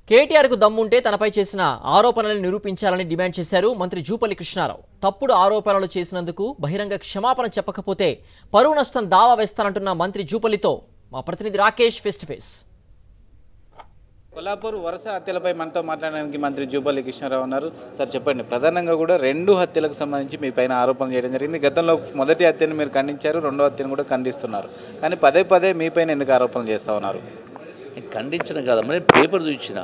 కేటీఆర్కు దమ్ముంటే తనపై చేసిన ఆరోపణలను నిరూపించాలని డిమాండ్ చేశారు మంత్రి జూపల్లి కృష్ణారావు తప్పుడు ఆరోపణలు చేసినందుకు బహిరంగ క్షమాపణ చెప్పకపోతే పరువు నష్టం దావా వేస్తానంటున్న మంత్రి జూపల్లితో మా ప్రతినిధి Rakesh face to face Kollapur వరుస హత్యలపై మనతో మాట్లాడడానికి మంత్రి జూపల్లి కృష్ణారావు ఉన్నారు సార్ చెప్పండి ప్రధానంగా కూడా రెండు హత్యలకు సంబంధించి మీ పైన ఆరోపణలు చేయడం జరిగింది గతంలో మొదటి హత్యను మీరు ఖండించారు రెండో హత్యను కూడా ఖండిస్తున్నారు కానీ పదే పదే మీ పైన ఎందుకు ఆరోపణలు చేస్తూ ఉన్నారు నేను ఖండించడం కాదమ్మా నేను పేపర్ చూసిన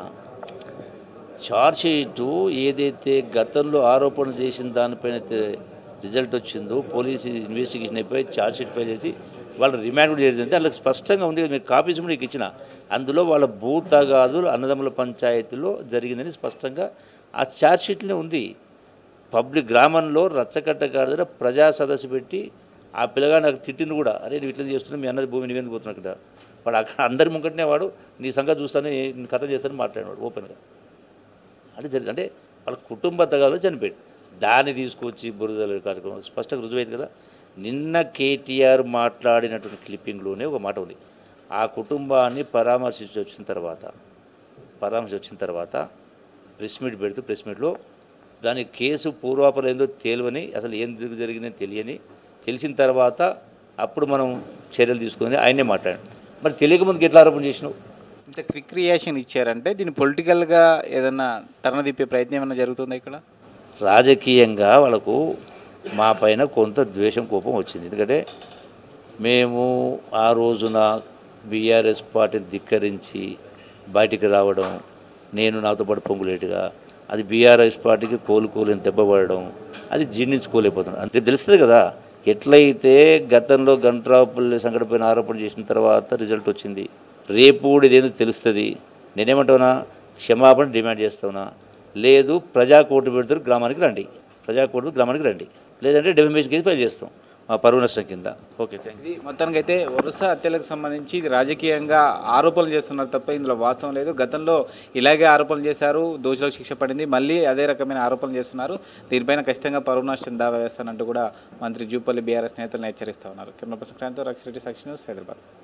చార్జ్ షీటు ఏదైతే గతంలో ఆరోపణలు చేసిన దానిపైన అయితే రిజల్ట్ వచ్చిందో పోలీసు ఇన్వెస్టిగేషన్ అయిపోయి చార్జ్ షీట్ ఫైల్ చేసి వాళ్ళు రిమాండ్ కూడా జరిగింది అందులో స్పష్టంగా ఉంది కదా, మీకు కాపీస్ కూడా మీకు ఇచ్చిన అందులో వాళ్ళ భూ తగాదులు అన్నదమ్ముల పంచాయతీలో జరిగిందని స్పష్టంగా ఆ చార్జ్ షీట్లోనే ఉంది పబ్లిక్ గ్రామంలో రచ్చకట్ట కాడ దగ్గర ప్రజా సదస్సు పెట్టి ఆ పిల్లగాడు నాకు తిట్టింది కూడా అరే నువ్వు ఇట్లా చేస్తున్నావు మీ అన్నది భూమి నువ్వు ఎందుకు పోతున్నావు ఇక్కడ వాడు అక్కడ అందరి ముంగటనే వాడు నీ సంగతి చూస్తాను నీ కథ చేస్తాను మాట్లాడినాడు ఓపెన్గా అంటే జరిగింది అంటే వాళ్ళ కుటుంబ తగాలో చనిపోయాడు దాన్ని తీసుకొచ్చి బురదల కార్యక్రమం స్పష్టంగా రుజువైంది కదా నిన్న కేటీఆర్ మాట్లాడినటువంటి క్లిప్పింగ్లోనే ఒక మాట ఉంది ఆ కుటుంబాన్ని పరామర్శించి వచ్చిన తర్వాత పరామర్శ వచ్చిన తర్వాత ప్రెస్ మీట్ పెడుతూ ప్రెస్ మీట్లో దాని కేసు పూర్వాపరం ఏందో తేలవని అసలు ఏం ఎందుకు జరిగిందని తెలియని తెలిసిన తర్వాత అప్పుడు మనం చర్యలు తీసుకుని ఆయనే మాట్లాడాడు మరి తెలియక ముందుకు ఎట్లా ఆరోపణ చేసినావు ఇంత క్విక్ రియాక్షన్ ఇచ్చారంటే దీన్ని పొలిటికల్గా ఏదన్నా టర్న తిప్పే ప్రయత్నం ఏమైనా జరుగుతుందా ఇక్కడ రాజకీయంగా వాళ్ళకు మా పైన కొంత ద్వేషం కోపం వచ్చింది ఎందుకంటే మేము ఆ రోజున బీఆర్ఎస్ పార్టీని ధిక్కరించి బయటికి రావడం నేను నాతో పాటు పొంగులేటుగా అది బీఆర్ఎస్ పార్టీకి కోలుకోలేని దెబ్బపడడం అది జీర్ణించుకోలేకపోతున్నాం అంటే తెలుస్తుంది కదా ఎట్లయితే గతంలో గంట్రాపల్లి సంఘటన ఆరోపణ చేసిన తర్వాత రిజల్ట్ వచ్చింది రేపు కూడా ఇదేందో తెలుస్తుంది నేనేమంటున్నా క్షమాపణ డిమాండ్ చేస్తున్నా లేదు ప్రజా కోర్టు పెడతారు గ్రామానికి రండి ప్రజా కోర్టు గ్రామానికి రండి లేదంటే డెఫమేషన్ కేసు ఫైల్ చేస్తాం మా పరువు నష్టం కింద ఓకే థ్యాంక్ ఇది మొత్తానికి అయితే వరుస హత్యలకు సంబంధించి ఇది రాజకీయంగా ఆరోపణలు చేస్తున్నారు తప్ప ఇందులో వాస్తవం లేదు గతంలో ఇలాగే ఆరోపణలు చేశారు దోషులకు శిక్ష పడింది మళ్ళీ అదే రకమైన ఆరోపణలు చేస్తున్నారు దీనిపైన ఖచ్చితంగా పరువు నష్టం దావా వేస్తానంటూ కూడా మంత్రి జూపల్లి బీఆర్ఎస్ నేతలను హెచ్చరిస్తా ఉన్నారు camera person Kranti Rakshareddy Sakshi news Hyderabad